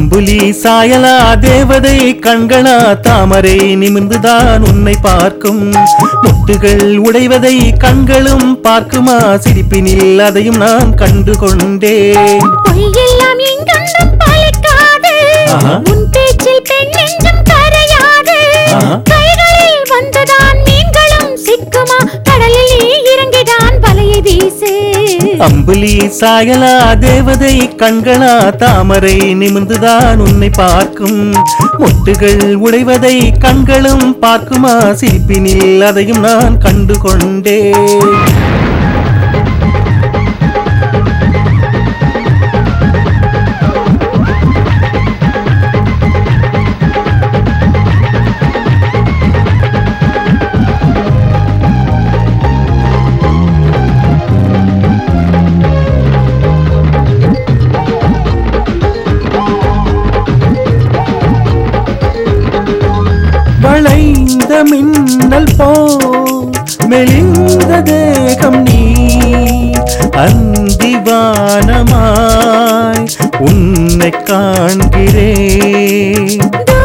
அம்புலி சாயலா தேவதை கண்களா தாமரை நிமிர்ந்துதான் உன்னை பார்க்கும் முட்டுகள் உடைவதை கண்களும் பார்க்குமா சிரிப்பினில் அதையும் நான் கண்டு கொண்டேன் பொய்யெல்லாம் எங்கொன்றும் பலிக்காது ஆஹா. உன் பேச்சில் பெண் நெஞ்சம் கரையாது ஆஹா. கைகளில் வந்துதான் மீன்களும் சிக்குமா கடலில் நீ இறங்கிதான் வலையை வீசு அம்புலி சாயலா தேவதை கண்களா தாமரை நிமிர்ந்துதான் உன்னை பார்க்கும் முட்டுகள் உடைவதை கண்களும் பார்க்குமா சிரிப்பினில் அதையும் நான் கண்டு கொண்டேன் வளைந்த மின்னல் போ மெலிந்த தேகம் நீ அந்திவானமாய் உன்னை காண்கிறேன்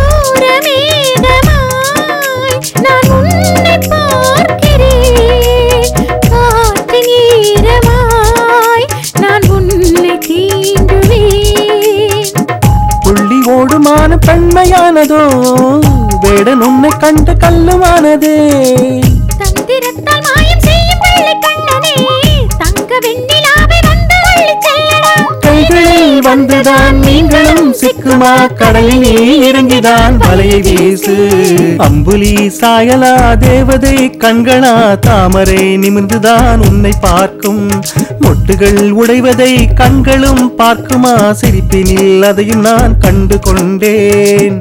தூரமேகமாய் நான் உன்னை பார்க்கிறேன் காற்றின் ஈரமாய் நான் உன்னை தீண்டுவேன் புள்ளி ஓடுமான பெண்மையானதோ வேடன் உன்னை கண்ட கல்லுமானதே தந்திரத்தால் மாயம் செய்யும் வெள்ளை கண்ணனே தங்க வெண்ணிலாவை வந்து அள்ளிச் செல்லடா கைகளில் வந்துதான் நீங்களும் சிக்குமா கடலில் நீ இறங்கிதான் வலையை வீசு அம்புலி சாயலா தேவதை கண்களா தாமரை நிமிர்ந்துதான் உன்னை பார்க்கும் மொட்டுகள் உடைவதை கண்களும் பார்க்குமா சிரிப்பினில் அதையும் நான் கண்டு கொண்டேன்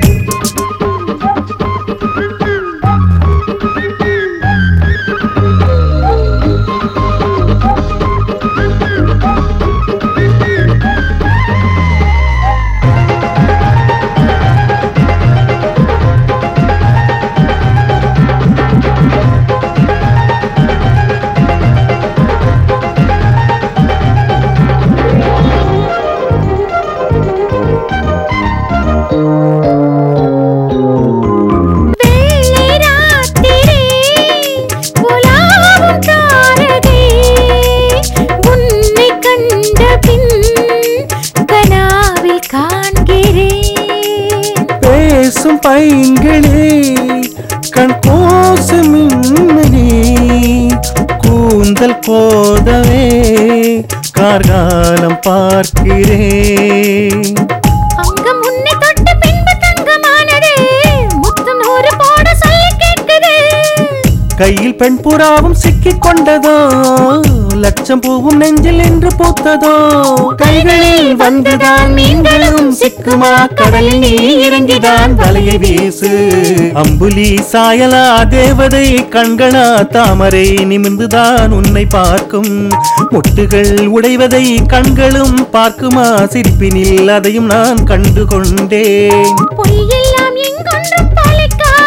வெள்ளை ராத்திரே உலாவும் தாரகே உன்னை கண்ட பின் கனாவில் காண்கிறேன் பேசும் பைங்களே கண் கோசு மின்னலே கூந்தல் போதவே கார்காலம் பார்க்கிறேன் அங்கம் உன்னை தொட்டு பின்பு தங்கமானது முத்தம் நூறு போட சொல்லி கேட்குது கையில் பெண் புறாவும் சிக்கிக் கொண்டதோ லட்சம் பூவும் நெஞ்சில் என்று பூத்ததோ கைகளில் வந்துதான் மீன்களும் சிக்குமா கடலில் நீ இறங்கிதான் வலையை வீசு அம்புலி சாயலா தேவதை கண்களா தாமரை நிமிர்ந்துதான் உன்னை பார்க்கும் முட்டுகள் உடைவதை கண்களும் பார்க்குமா சிரிப்பினில் அதையும் நான் கண்டு கொண்டேன் பொய்யெல்லாம் எங்கொன்றும் பலிக்காது